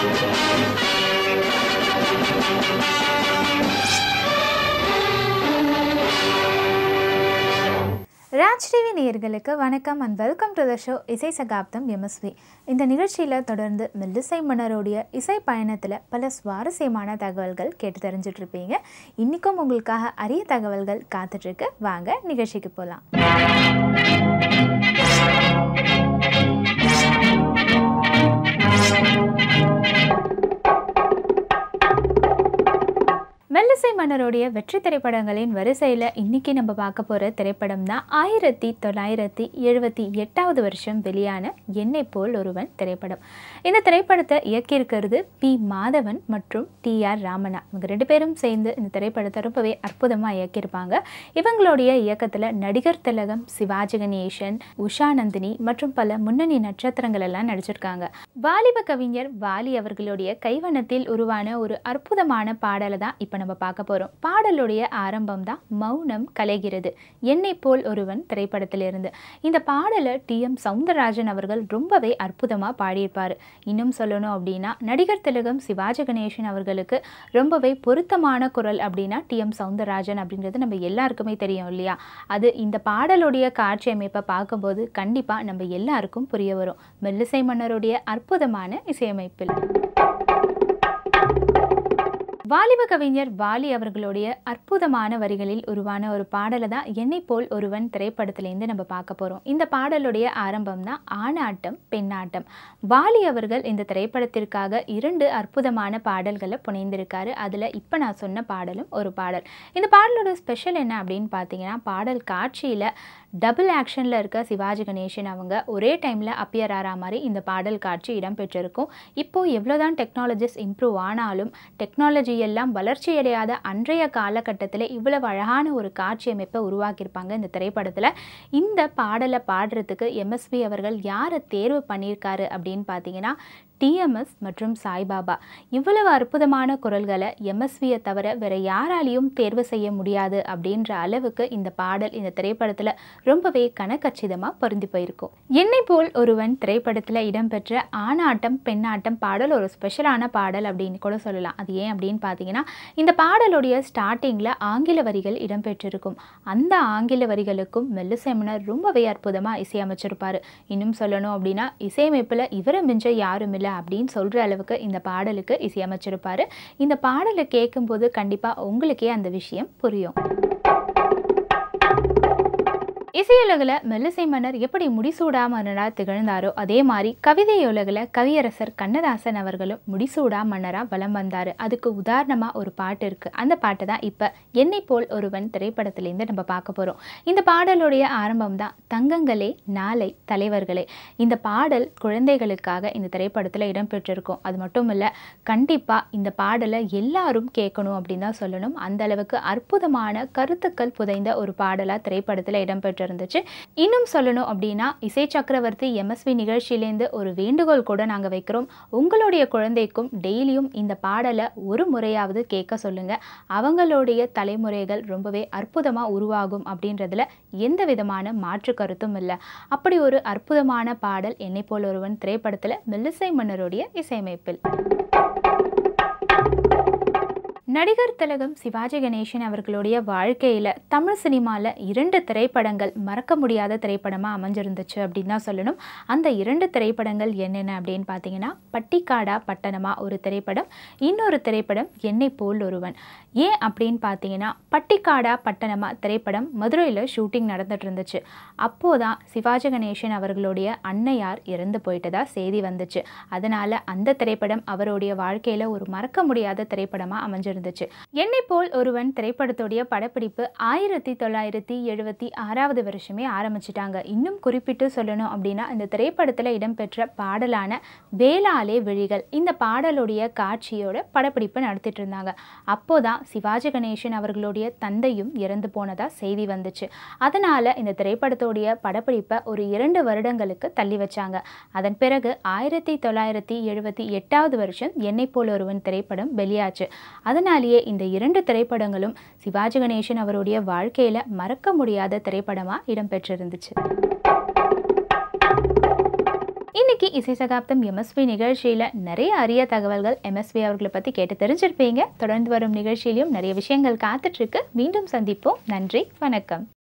Raj TV நேயர்களுக்கு வணக்கம் and welcome to the show இசை சகாப்தம் எம்எஸ்வி இந்த நிகழ்ச்சியில் தொடர்ந்து மெல்லிசை மன்னருடைய இசை பயணத்தில் பல சுவாரஸ்யமான தகவல்கள் கேட்டு தெரிஞ்சுட்டு இருப்பீங்க இன்றைக்கும் உங்களுக்காக அரிய தகவல்கள் காத்துட்ருக்கு வாங்க நிகழ்ச்சிக்கு போகலாம் மெல்லிசை மன்னருடைய வெற்றி திரைப்படங்களின் வரிசையில் இன்னைக்கு நம்ம பார்க்க போகிற திரைப்படம் தான் ஆயிரத்தி தொள்ளாயிரத்தி எழுபத்தி எட்டாவது வருஷம் வெளியான என்னை போல் ஒருவன் திரைப்படம் இந்த திரைப்படத்தை இயக்கியிருக்கிறது பி மாதவன் மற்றும் டி ஆர் ராமனா இவங்க ரெண்டு பேரும் சேர்ந்து இந்த திரைப்படத்தை ரொம்பவே அற்புதமாக இயக்கியிருப்பாங்க இவங்களுடைய இயக்கத்தில் நடிகர் திலகம் சிவாஜி கணேசன் உஷா நந்தினி மற்றும் பல முன்னணி நட்சத்திரங்கள் எல்லாம் நடிச்சிருக்காங்க வாலிப கவிஞர் வாலி அவர்களுடைய கைவண்ணத்தில் உருவான ஒரு அற்புதமான பாடலை தான் இப்போ நம்ம பார்க்க போகிறோம் பாடலுடைய ஆரம்பம் தான் மௌனம் கலைகிறது என்னை போல் ஒருவன் திரைப்படத்திலிருந்து இந்த பாடலை டி எம் சவுந்தரராஜன் அவர்கள் ரொம்பவே அற்புதமாக பாடியிருப்பார் இன்னும் சொல்லணும் அப்படின்னா நடிகர் திலகம் சிவாஜி கணேசன் அவர்களுக்கு ரொம்பவே பொருத்தமான குரல் அப்படின்னா டி எம் சவுந்தரராஜன் அப்படின்றது நம்ம எல்லாருக்குமே தெரியும் இல்லையா அது இந்த பாடலுடைய காட்சி அமைப்பை பார்க்கும்போது கண்டிப்பாக நம்ம எல்லாருக்கும் புரிய வரும் மெல்லிசை மன்னருடைய அற்புதமான இசையமைப்பில் வாலிப கவிஞர் வாலி அவர்களுடைய அற்புதமான வரிகளில் உருவான ஒரு பாடலை தான் என்னை போல் ஒருவன் திரைப்படத்திலேருந்து நம்ம பார்க்க போகிறோம் இந்த பாடலுடைய ஆரம்பம் தான் ஆணாட்டம் பெண்ணாட்டம் வாலி அவர்கள் இந்த திரைப்படத்திற்காக இரண்டு அற்புதமான பாடல்களை புனைந்திருக்காரு அதில் இப்போ நான் சொன்ன பாடலும் ஒரு பாடல் இந்த பாடலோட ஸ்பெஷல் என்ன அப்படின்னு பார்த்தீங்கன்னா பாடல் காட்சியில் டபுள் ஆக்ஷனில் இருக்க சிவாஜி கணேசன் அவங்க ஒரே டைமில் அப்பியர் ஆகிற மாதிரி இந்த பாடல் காட்சி இடம்பெற்றிருக்கும் இப்போது எவ்வளோதான் டெக்னாலஜிஸ் இம்ப்ரூவ் ஆனாலும் டெக்னாலஜி எல்லாம் வளர்ச்சியடையாத அன்றைய காலகட்டத்தில் இவ்வளவு அழகான ஒரு காட்சி அமைப்பை உருவாக்கியிருப்பாங்க இந்த திரைப்படத்தில் இந்த பாடலை பாடுறதுக்கு எம்எஸ்வி அவர்கள் யாரை தேர்வு பண்ணியிருக்காரு அப்படின்னு பார்த்தீங்கன்னா டிஎம்எஸ் மற்றும் சாய்பாபா இவ்வளவு அற்புதமான குரல்களை எம்எஸ்வியை தவிர வேற யாராலையும் தேர்வு செய்ய முடியாது அப்படின்ற அளவுக்கு இந்த பாடல் இந்த திரைப்படத்தில் ரொம்பவே கனக்கச்சிதமாக பொருந்தி போயிருக்கும் என்னை போல் ஒருவன் திரைப்படத்தில் இடம்பெற்ற ஆணாட்டம் பெண்ணாட்டம் பாடல் ஒரு ஸ்பெஷலான பாடல் அப்படின்னு கூட சொல்லலாம் அது ஏன் அப்படின்னு பார்த்தீங்கன்னா இந்த பாடலுடைய ஸ்டார்டிங்கில் ஆங்கில வரிகள் இடம்பெற்றிருக்கும் அந்த ஆங்கில வரிகளுக்கும் மெல்லிசைமனர் ரொம்பவே அற்புதமாக இசையமைச்சிருப்பார் இன்னும் சொல்லணும் அப்படின்னா இசையமைப்பில் இவரை மிஞ்ச யாரும் இல்லை அப்படின்னு சொல்கிற அளவுக்கு இந்த பாடலுக்கு இசையமைச்சிருப்பார் இந்த பாடலை கேட்கும்போது கண்டிப்பாக உங்களுக்கே அந்த விஷயம் புரியும் இசையுலகில் மெல்லிசை மன்னர் எப்படி முடிசூடா மன்னராக திகழ்ந்தாரோ அதே மாதிரி கவிதையுலகில் கவியரசர் கண்ணதாசன் அவர்களும் முடிசூடா மன்னராக வலம் வந்தார் அதுக்கு உதாரணமாக ஒரு பாட்டு இருக்குது அந்த பாட்டை தான் இப்போ என்னை போல் ஒருவன் திரைப்படத்திலேருந்து நம்ம பார்க்க போகிறோம் இந்த பாடலுடைய ஆரம்பம் தான் தங்கங்களே நாளை தலைவர்களே இந்த பாடல் குழந்தைகளுக்காக இந்த திரைப்படத்தில் இடம்பெற்றிருக்கும் அது மட்டும் இல்லை கண்டிப்பாக இந்த பாடலை எல்லாரும் கேட்கணும் அப்படின்னு தான் சொல்லணும் அந்த அளவுக்கு அற்புதமான கருத்துக்கள் புதைந்த ஒரு பாடலாக திரைப்படத்தில் இடம்பெற்று இருந்துச்சு இன்னும் சொல்லணும் அப்படின்னா இசை சக்கரவர்த்தி எம்எஸ்வி நிகழ்ச்சியிலேருந்து ஒரு வேண்டுகோள் கூட நாங்கள் வைக்கிறோம் உங்களுடைய குழந்தைக்கும் டெய்லியும் இந்த பாடலை ஒரு முறையாவது கேட்க சொல்லுங்க அவங்களுடைய தலைமுறைகள் ரொம்பவே அற்புதமாக உருவாகும் அப்படின்றதுல எந்த விதமான மாற்று கருத்தும் இல்லை அப்படி ஒரு அற்புதமான பாடல் என்னை போல் ஒருவன் திரைப்படத்தில் மெல்லிசை மன்னருடைய இசையமைப்பில் நடிகர் திலகம் சிவாஜி கணேசன் அவர்களுடைய வாழ்க்கையில் தமிழ் சினிமாவில் இரண்டு திரைப்படங்கள் மறக்க முடியாத திரைப்படமாக அமைஞ்சிருந்துச்சு அப்படின்னு தான் சொல்லணும் அந்த இரண்டு திரைப்படங்கள் என்னென்ன அப்படின்னு பார்த்தீங்கன்னா பட்டிக்காடா பட்டணமா ஒரு திரைப்படம் இன்னொரு திரைப்படம் என்னை போல் ஒருவன் ஏன் அப்படின்னு பார்த்தீங்கன்னா பட்டிக்காடா பட்டணமா திரைப்படம் மதுரையில் ஷூட்டிங் நடந்துட்டு இருந்துச்சு அப்போதான் சிவாஜி கணேசன் அவர்களுடைய அன்னையார் இறந்து போயிட்டதா செய்தி வந்துச்சு அதனால் அந்த திரைப்படம் அவருடைய வாழ்க்கையில் ஒரு மறக்க முடியாத திரைப்படமாக அமைஞ்சிருந்துச்சு என்னை போல் ஒருவன் திரைப்படத்துடைய படப்பிடிப்பு ஆயிரத்தி தொள்ளாயிரத்தி எழுபத்தி ஆறாவது வருஷமே ஆரம்பிச்சிட்டாங்க இன்னும் குறிப்பிட்டு சொல்லணும் அப்படின்னா இந்த திரைப்படத்தில் இடம்பெற்ற பாடலான வேளாலே விழிகள் இந்த பாடலுடைய காட்சியோட படப்பிடிப்பு நடத்திட்டு இருந்தாங்க அப்போதான் சிவாஜி கணேசன் அவர்களுடைய தந்தையும் இறந்து போனதா செய்தி வந்துச்சு அதனால இந்த திரைப்படத்துடைய படப்பிடிப்பை ஒரு இரண்டு வருடங்களுக்கு தள்ளி வச்சாங்க அதன் பிறகு ஆயிரத்தி தொள்ளாயிரத்தி எழுபத்தி எட்டாவது வருஷம் என்னை போல் ஒருவன் திரைப்படம் வெளியாச்சு அதனாலேயே இந்த இரண்டு திரைப்படங்களும் சிவாஜி கணேசன் அவருடைய வாழ்க்கையில மறக்க முடியாத திரைப்படமா இடம்பெற்றிருந்துச்சு இன்னைக்கு இசை சகாப்தம் எம்எஸ்வி நிகழ்ச்சியில் நிறைய அரிய தகவல்கள் எம்எஸ்வி அவர்களை பற்றி கேட்டு தெரிஞ்சிருப்பீங்க தொடர்ந்து வரும் நிகழ்ச்சியிலும் நிறைய விஷயங்கள் காத்துட்ருக்கு மீண்டும் சந்திப்போம் நன்றி வணக்கம்